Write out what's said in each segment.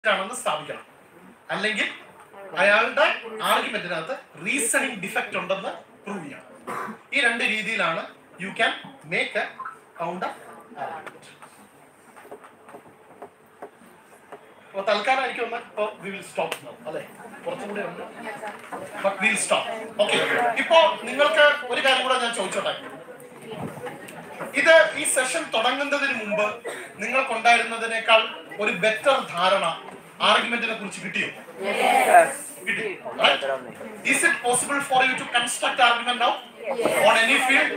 ആണെന്ന് സ്ഥാപിക്കണം അല്ലെങ്കിൽ അയാളുടെ ആർഗ്യുമെന്റിനകത്ത് റീസണിങ് ഡിഫക്റ്റ് ഉണ്ടെന്ന് പ്രൂവ് ചെയ്യണം ഈ രണ്ട് രീതിയിലാണ് you can make a counter argument അപ്പൊ തൽക്കാലം എനിക്ക് ഒന്ന് ഇപ്പൊ വി വിൽ സ്റ്റോപ്പ് അല്ലെ കുറച്ചും കൂടി ഉണ്ട് ബട്ട് വിൽ സ്റ്റോപ്പ് ഓക്കെ ഇപ്പോ നിങ്ങൾക്ക് ഒരു കാര്യം കൂടെ ഞാൻ ചോദിച്ചോട്ടെ ഇത് ഈ സെഷൻ തുടങ്ങുന്നതിന് മുമ്പ് നിങ്ങൾക്കുണ്ടായിരുന്നതിനേക്കാൾ ഒരു ബെറ്റർ ധാരണ ആർഗ്യുമെന്റിനെ കുറിച്ച് കിട്ടിയോ കിട്ടി is it possible for you to construct argument now on any field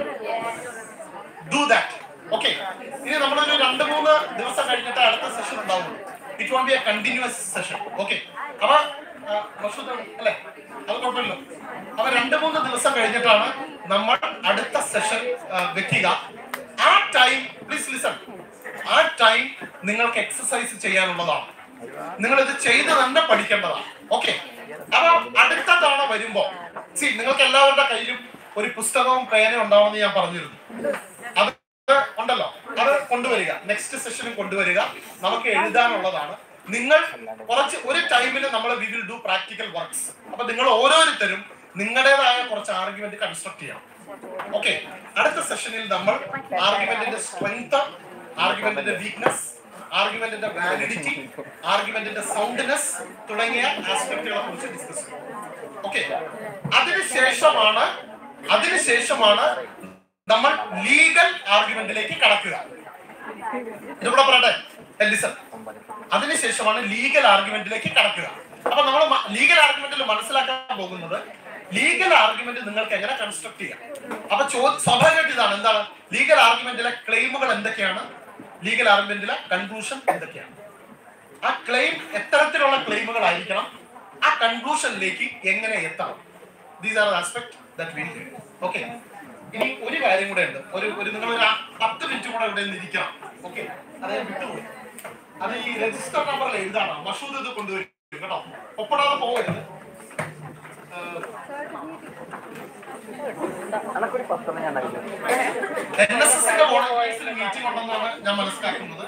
do that okay ഇനി നമ്മളൊരു രണ്ട് മൂന്ന് ദിവസം കഴിഞ്ഞിട്ട് അടുത്ത സെഷൻ ഉണ്ടാവുള്ളൂ it won't be a continuous session okay അപ്പൊ ആ, മഷൂദ് അല്ലേ അത് കുഴപ്പമില്ല അപ്പൊ രണ്ട് മൂന്ന് ദിവസം കഴിഞ്ഞിട്ടാണ് നമ്മൾ അടുത്ത സെഷൻ വെക്കുക ആ ടൈം പ്ലീസ് ലിസൺ ആ ടൈം നിങ്ങൾക്ക് എക്സസൈസ് ചെയ്യാനുള്ളതാണ് നിങ്ങൾ ഇത് ചെയ്ത് തന്നെ പഠിക്കേണ്ടതാണ് ഓക്കെ അപ്പൊ അടുത്ത തവണ വരുമ്പോ സി നിങ്ങൾക്ക് എല്ലാവരുടെ കയ്യിലും ഒരു പുസ്തകവും പേനയും ഉണ്ടാവുമെന്ന് ഞാൻ പറഞ്ഞിരുന്നു അത് ഉണ്ടല്ലോ അത് കൊണ്ടുവരിക നെക്സ്റ്റ് സെഷനും കൊണ്ടുവരിക നമുക്ക് എഴുതാനുള്ളതാണ് നിങ്ങൾ കുറച്ച് ഒരു ടൈമിൽ നമ്മൾ we will do practical works അപ്പൊ നിങ്ങൾ ഓരോരുത്തരും നിങ്ങളുടേതായ കുറച്ച് ആർഗ്യുമെന്റ് കൺസ്ട്രക്ട് ചെയ്യണം ഓക്കെ അടുത്ത സെഷനിൽ നമ്മൾ ആർഗ്യുമെന്റിന്റെ സ്ട്രെങ്ത് ആർഗ്യുമെന്റിന്റെ വീക്ക്നെസ് ആർഗ്യുമെന്റിന്റെ വാലിഡിറ്റി ആർഗ്യുമെന്റിന്റെ സൗണ്ട്നെസ് തുടങ്ങിയ ആസ്പെക്ടുകളെ കുറിച്ച് ഡിസ്കസ് ചെയ്യും ഓക്കെ അതിനുശേഷമാണ് അതിനുശേഷമാണ് നമ്മൾ ലീഗൽ ആർഗ്യുമെന്റിലേക്ക് കടക്കുക ഇതിവിടെ പറയട്ടെ ലിസൺ അതിനുശേഷമാണ് ലീഗൽ ആർഗ്യുമെന്റിലേക്ക് കടക്കുക അപ്പൊ നമ്മൾ ലീഗൽ ആർഗ്യുമെന്റിൽ മനസ്സിലാക്കാൻ പോകുന്നത് ലീഗൽ ആർഗ്യുമെന്റ് നിങ്ങൾക്ക് എങ്ങനെ കൺസ്ട്രക്ട് ചെയ്യാം അപ്പൊ ചോദ്യം സ്വാഭാവികമായിട്ട് ഇതാണ് എന്താണ് ലീഗൽ ആർഗ്യുമെന്റിലെ ക്ലെയിമുകൾ എന്തൊക്കെയാണ് ലീഗൽ ആർഗ്യുമെന്റിലെ കൺക്ലൂഷൻ എന്തൊക്കെയാണ് ആ ക്ലെയിം എത്തരത്തിലുള്ള ക്ലെയിമുകൾ ആയിരിക്കണം ആ കൺക്ലൂഷനിലേക്ക് എങ്ങനെ എത്തണം these are aspect that will okay ഇനി ഒരു കാര്യം കൂടെ ഉണ്ട് ഒരു ഒരു നിങ്ങൾ ഒരു ആ- പത്ത് മിനിറ്റ് കൂടെ ഇവിടെ നിന്ന് ഇരിക്കണം ഓക്കെ അത് ഞാൻ വിട്ടുപോയി അത് ഈ രജിസ്റ്റർ നമ്പറിൽ എഴുതാണോ മഷൂദ് ഇത് കൊണ്ടുവരും കേട്ടോ ഒപ്പിടാതെ പോകരുത് എൻ എസ് എസിന്റെ വോളണ്ടിയേഴ്സിന് മീറ്റിംഗ് ഉണ്ടെന്നാണ് ഞാൻ മനസ്സിലാക്കുന്നത്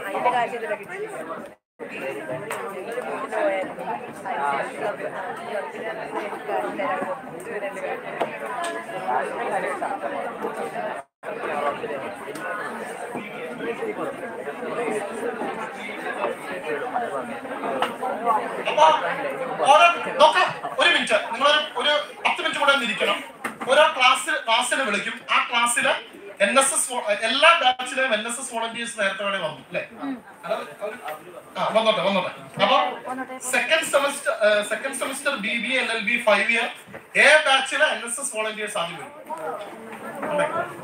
അപ്പൊ ഓരോ നോക്കാം ഒരു മിനിറ്റ് നിങ്ങൾ ഒരു പത്ത് മിനിറ്റ് കൂടെ ഒന്ന് ഇരിക്കണം ഓരോ ക്ലാസ് ക്ലാസ്സിന് വിളിക്കും ആ ക്ലാസ്സില് എൻ എസ് എസ് എല്ലാ ബാച്ചിലും എൻ എസ് എസ് വോളണ്ടിയേഴ്സ് നേരത്തെ വേണേ വന്നു അല്ലേ അത് അവര്- ആ വന്നോട്ടെ വന്നോട്ടെ അപ്പൊ second semester second semester B B L L B five year A ബാച്ചിലെ എൻ എസ് എസ് വോളണ്ടിയേഴ്സ് ആദ്യം വരും അല്ലേ?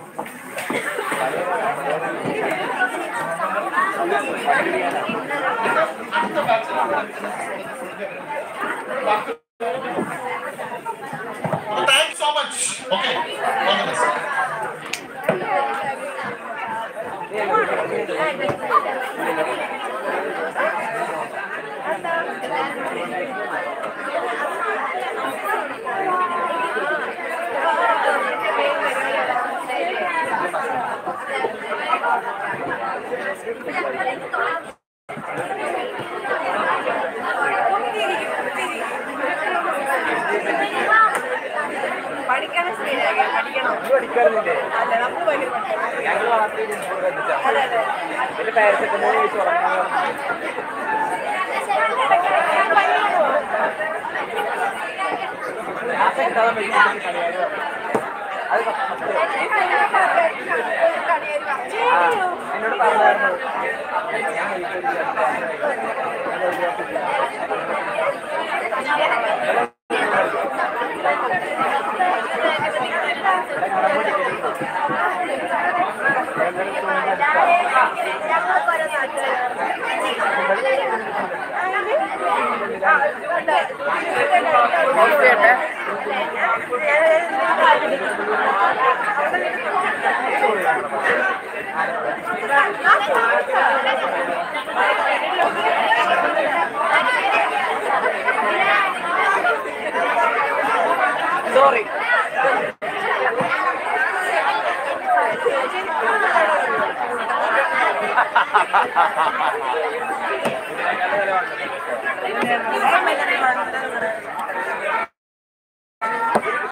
അടുത്ത ബാച്ചിൽ thanks so much okay all the best പഠിക്കണം ശരിയാക്കി പഠിക്കണം പഠിക്കാറുന്നില്ലേ അല്ല നമ്മൾ ഭയങ്കര പഠിക്കണം ഞങ്ങൾ മാത്രമേ അതെ അതെ എന്റെ പാരസെറ്റമോൾ കഴിച്ച് ഉറങ്ങാൻ ക്ലാസ് കിട്ടാതെ പഠിക്കാൻ കളിയായി അത് സത്യം. ആ, എന്നോട് പറഞ്ഞായിരുന്നു ഞാൻ സോറി ഇതിനേക്കാളും വില വേണ്ടത് പിന്നെ ദിവസം വല്ലതും പറഞ്ഞിട്ട്